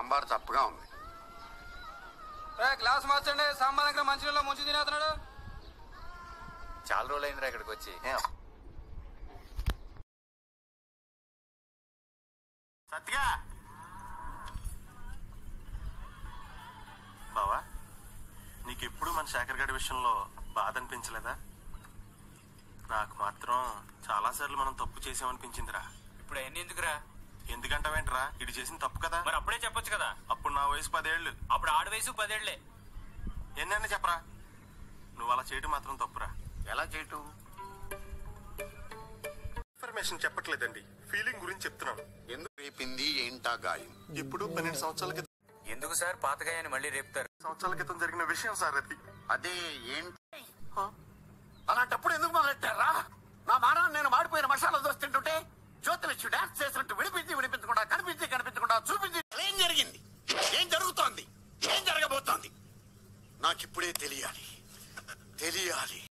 సాంబార్ తప్పుగా ఉంది గ్లాస్ మార్చండి సాంబార్ దగ్గర మంచినీళ్ళ ముంచి తినేస్తున్నాడు చాలా రోజులు అయిందిరా ఇక్కడికి వచ్చి సత్తిగా బావా నీకెప్పుడు మన శేఖర్ గడి విషయంలో బాధ అనిపించలేదా నాకు మాత్రం చాలాసార్లు మనం తప్పు చేసామనిపించిందిరా ఇప్పుడు అవన్నీ ఎందుకురా ఎందుకంటావేంట్రా ఇటు చేసిన తప్పు కదా మరి అప్పుడే చెప్పొచ్చు కదా అప్పుడు నా వయసు పదేళ్లు అప్పుడు ఆడు వయసు పదేళ్లే ఎన్నైనా చెప్పరా నువ్వు అలా చేయటం మాత్రం తప్పురా ఎలా చేయటం ఇన్ఫర్మేషన్ చెప్పట్లేదండి ఫీలింగ్ గురించి చెప్తున్నాను ఎందుకు రేపింది ఏంటా గాయం ఇప్పుడు పన్నెండు సంవత్సరాల క్రితం ఎందుకు సార్ పాతగాయని మళ్ళీ రేపుతారు సంవత్సరాల క్రితం జరిగిన విషయం సార్ అది అదే ఏంటి అలాంటప్పుడు ఎందుకు మొదలెట్టారా నా మానాన్ని నేను మాడిపోయిన మసాలా దోశ తింటుంటే జ్యోతిలక్ష్మి డాన్స్ చేసినట్టు వినిపించి వినిపించకుండా కనిపించి కనిపించకుండా చూపించి ఏం జరిగింది ఏం జరుగుతోంది ఏం జరగబోతోంది నాకిప్పుడే తెలియాలి తెలియాలి